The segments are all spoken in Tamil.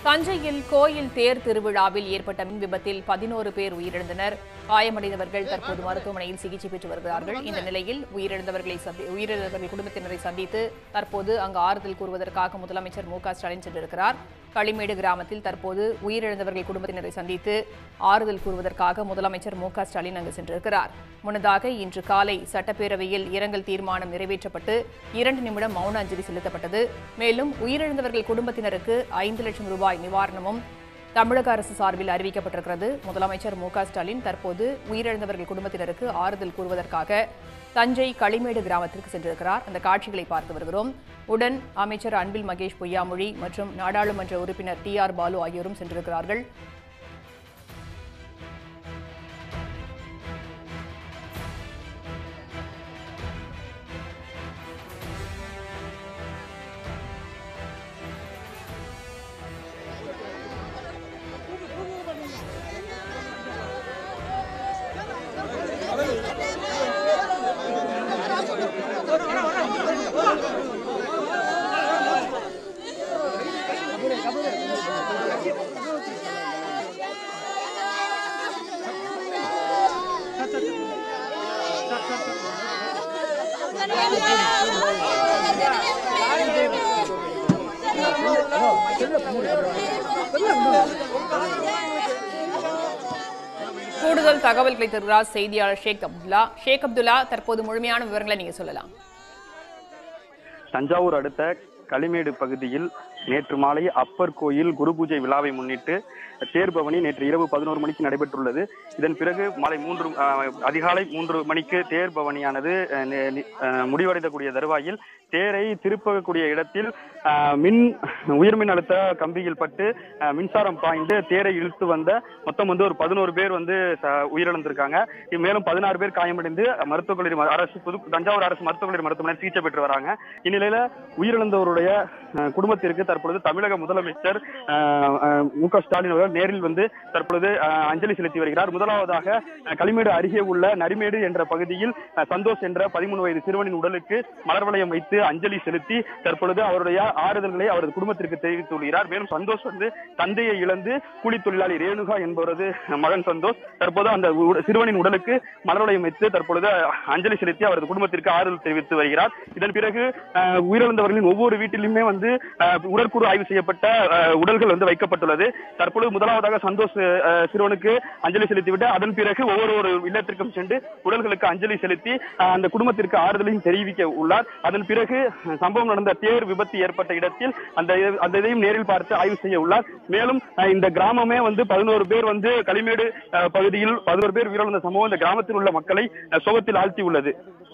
தஞ்சையில் கோயில் தேர் திருவிழாவில் ஏற்பட்ட மின் விபத்தில் பதினோரு பேர் உயிரிழந்தனர் காயமடைந்தவர்கள் தற்போது மருத்துவமனையில் சிகிச்சை பெற்று வருகிறார்கள் இந்த நிலையில் உயிரிழந்தவர்களை சந்தி உயிரிழந்தவர்கள் குடும்பத்தினரை சந்தித்து தற்போது அங்கு ஆறுதல் கூறுவதற்காக முதலமைச்சர் மு க ஸ்டாலின் சென்றிருக்கிறார் களிமேடு கிராமத்தில் தற்போது உயிரிழந்தவர்கள் குடும்பத்தினரை சந்தித்து ஆறுதல் கூறுவதற்காக முதலமைச்சர் மு க ஸ்டாலின் அங்கு சென்றிருக்கிறார் முன்னதாக இன்று காலை சட்டப்பேரவையில் இரங்கல் தீர்மானம் நிறைவேற்றப்பட்டு இரண்டு நிமிடம் மௌன அஞ்சலி செலுத்தப்பட்டது மேலும் உயிரிழந்தவர்கள் குடும்பத்தினருக்கு ஐந்து லட்சம் ரூபாய் நிவாரணமும் தமிழக அரசு சார்பில் அறிவிக்கப்பட்டிருக்கிறது முதலமைச்சர் மு க ஸ்டாலின் தற்போது உயிரிழந்தவர்கள் குடும்பத்தினருக்கு ஆறுதல் கூறுவதற்காக தஞ்சை களிமேடு கிராமத்திற்கு சென்றிருக்கிறார் அந்த காட்சிகளை பார்த்து வருகிறோம் உடன் அமைச்சர் அன்பில் மகேஷ் பொய்யாமொழி மற்றும் நாடாளுமன்ற உறுப்பினர் டி ஆர் பாலு ஆகியோரும் சென்றிருக்கிறார்கள் கூடுதல் தகவல்களை தருகிறார் செய்தியாளர் ஷேக் அப்துல்லா ஷேக் அப்துல்லா தற்போது முழுமையான விவரங்களை நீங்க சொல்லலாம் தஞ்சாவூர் அடுத்த களிமேடு பகுதியில் நேற்று மாலை அப்பர் கோயில் குரு பூஜை விழாவை முன்னிட்டு தேர் பவனி நேற்று இரவு பதினோரு மணிக்கு நடைபெற்றுள்ளது இதன் பிறகு மாலை மூன்று அஹ், அதிகாலை மூன்று மணிக்கு தேர் பவனியானது அஹ், நி- நி- அஹ், முடிவடையக்கூடிய தருவாயில் தேரை திருப்பக்கூடிய இடத்தில் அஹ், மின் உயர்மின் அழுத்த கம்பியில் பட்டு அஹ், மின்சாரம் பாய்ந்து தேரை இழுத்து வந்த மொத்தம் வந்து ஒரு பதினோரு பேர் வந்து ச- உயிரிழந்திருக்காங்க இது மேலும் பதினாறு பேர் காயமடைந்து மருத்துவக் கல்லூரி ம- அரசு புது தஞ்சாவூர் அரசு மருத்துவக் கல்லூரி மருத்துவமனையில் சிகிச்சை பெற்று வராங்க இந்நிலையில உயிரிழந்தவருடைய அஹ், குடும்பத்திற்கு தற்பொழுது தமிழக முதலமைச்சர் அஹ், அஹ், மு க ஸ்டாலின் அவர்கள் நேரில் வந்து தற்பொழுது அஹ், அஞ்சலி செலுத்தி வருகிறார் முதலாவதாக அஹ், களிமேடு அருகே உள்ள நரிமேடு என்ற பகுதியில் அஹ், சந்தோஷ் என்ற பதிமூணு வயது சிறுவனின் உடலுக்கு மலர் வளையம் வைத்து அஞ்சலி செலுத்தி தற்பொழுது அவருடைய ஆறுதல்களை அவரது குடும்பத்திற்கு தெரிவித்துள்ளார் மேலும் சந்தோஷ் வந்து தந்தையை இழந்து கூலி தொழிலாளி ரேணுகா என்பவரது மகன் சந்தோஷ் தற்போது அந்த உட- சிறுவனின் உடலுக்கு மலர் வளையம் வைத்து தற்பொழுது அஞ்சலி செலுத்தி அவரது குடும்பத்திற்கு ஆறுதல் தெரிவித்து வருகிறார் இதன் பிறகு அஹ், உயிரிழந்தவர்களின் ஒவ்வொரு வீட்டிலுமே வந்து அஹ், உடற்கூறு ஆய்வு செய்யப்பட்ட அஹ், உடல்கள் வந்து வைக்கப்பட்டுள்ளது தற்பொழுது முதலாவதாக சந்தோஷ் அஹ், சிறுவனுக்கு அஞ்சலி செலுத்திவிட்டு அதன் பிறகு ஒவ்வொரு ஒரு இல்லத்திற்கும் சென்று உடல்களுக்கு அஞ்சலி செலுத்தி அஹ், அந்த குடும்பத்திற்கு ஆறுதலையும் தெரிவிக்க உள்ளார் அதன் பிறகு அஹ், சம்பவம் நடந்த தேர் விபத்து ஏற்பட்ட இடத்தில் அந்த அந்த இதையும் நேரில் பார்த்து ஆய்வு செய்ய உள்ளார் மேலும் அஹ், இந்த கிராமமே வந்து பதினோரு பேர் வந்து களிமேடு அஹ், பகுதியில் பதினோரு பேர் உயிரிழந்த சம்பவம் இந்த கிராமத்தில் உள்ள மக்களை அஹ், சோகத்தில் ஆழ்த்தி உள்ளது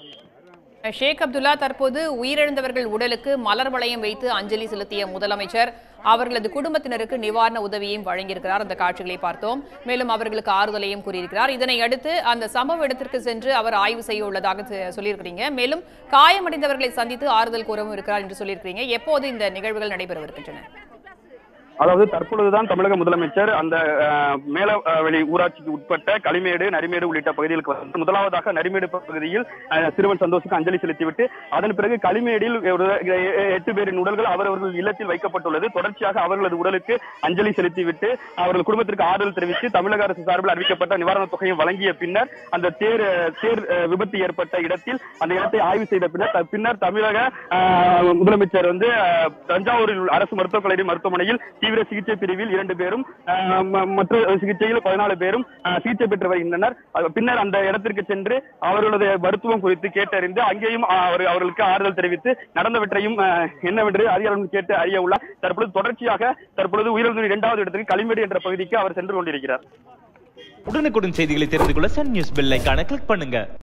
ஷேக் அப்துல்லா தற்போது உயிரிழந்தவர்கள் உடலுக்கு மலர் வளையம் வைத்து அஞ்சலி செலுத்திய முதலமைச்சர் அவர்களது குடும்பத்தினருக்கு நிவாரண உதவியையும் வழங்கியிருக்கிறார் அந்த காட்சிகளை பார்த்தோம் மேலும் அவர்களுக்கு ஆறுதலையும் கூறியிருக்கிறார் இதனை அடுத்து அந்த சம்பவ இடத்திற்கு சென்று அவர் ஆய்வு செய்ய உள்ளதாக தெ- சொல்லியிருக்கிறீங்க மேலும் காயமடைந்தவர்களை சந்தித்து ஆறுதல் கூறவும் இருக்கிறார் என்று சொல்லியிருக்கிறீங்க எப்போது இந்த நிகழ்வுகள் நடைபெறவிருக்கின்றன அதாவது தற்பொழுதுதான் தமிழக முதலமைச்சர் அந்த அஹ், மேலவெளி ஊராட்சிக்கு உட்பட்ட களிமேடு நரிமேடு உள்ளிட்ட பகுதிகளுக்கு வந்து முதலாவதாக நரிமேடு பகுதியில் அஹ், சிறுவன் சந்தோஷுக்கு அஞ்சலி செலுத்திவிட்டு அதன் பிறகு களிமேடில் ஒரு எ- எ- எட்டு பேரின் உடல்கள் அவரவர்கள் இல்லத்தில் வைக்கப்பட்டுள்ளது தொடர்ச்சியாக அவர்களது உடலுக்கு அஞ்சலி செலுத்திவிட்டு அவர்கள் குடும்பத்திற்கு ஆறுதல் தெரிவித்து தமிழக அரசு சார்பில் அறிவிக்கப்பட்ட நிவாரணத் தொகையை வழங்கிய பின்னர் அந்த தேர் அஹ், தேர் அஹ், விபத்து ஏற்பட்ட இடத்தில் அந்த இடத்தை ஆய்வு செய்த பின்னர் த- பின்னர் தமிழக அஹ், முதலமைச்சர் வந்து அஹ், தஞ்சாவூரில் உள்ள அரசு மருத்துவக் கல்லூரி மருத்துவமனையில் தீவிர சிகிச்சை பிரிவில் இரண்டு பேரும் அஹ், ம- மற்ற சிகிச்சையில் பதினாலு பேரும் அஹ், சிகிச்சை பெற்று வருகின்றனர் அது பின்னர் அந்த இடத்திற்கு சென்று அவர்களது மருத்துவம் குறித்து கேட்டறிந்து அங்கேயும் அஹ், அவர் அவர்களுக்கு ஆறுதல் தெரிவித்து நடந்தவற்றையும் அஹ், என்னவென்று அதிகாரிகள் கேட்டு அறிய உள்ளார் தற்பொழுது தொடர்ச்சியாக தற்பொழுது உயிரிழந்த இரண்டாவது இடத்துக்கு களிமேடு என்ற பகுதிக்கு அவர் சென்று கொண்டிருக்கிறார் உடனுக்குடன் செய்திகளை தெரிந்து கொள்ள சன் நியூஸ் பெல் ஐகானை கிளிக் பண்ணுங்க